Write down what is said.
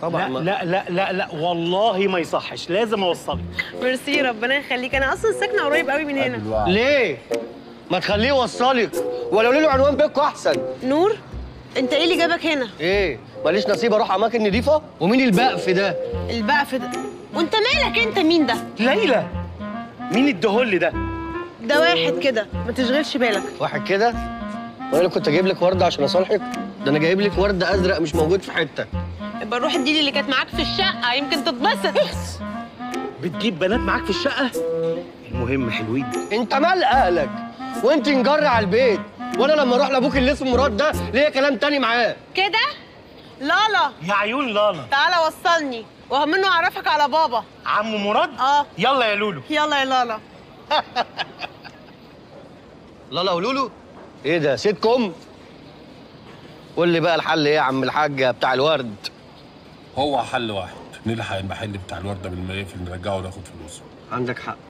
طبعا لا ما- لا لا لا لا والله ما يصحش لازم اوصلك ميرسي ربنا يخليك انا اصلا ساكنه قريب قوي من هنا ليه ما تخليه يوصلك ولو له عنوان بيتكم احسن نور انت ايه اللي جابك هنا ايه ماليش نصيب اروح اماكن نضيفه ومين البقف ده البقف ده وانت مالك انت مين ده ليلى مين الدهل ده ده واحد كده ما تشغلش بالك واحد كده وانا اللي كنت جايب لك ورده عشان اصالحك ده انا جايب لك ورد ازرق مش موجود في حته يبقى روح اديلي اللي كانت معاك في الشقه يمكن تتبسط بتجيب بنات معاك في الشقه المهم حلوين انت مال اهلك وانت نجر على البيت وانا لما اروح لابوك اللي اسمه مراد ده ليا كلام تاني معاه كده لالا يا عيون لالا تعالى وصلني وهم منه اعرفك على بابا عمو مراد اه يلا يا لولو يلا يا لالا لالا ولولو ايه ده سيتكم قول لي بقى الحل ايه يا عم الحاج بتاع الورد هو حل واحد نلحق المحل بتاع الورده بالمية نرجعه وناخد فلوسه عندك حق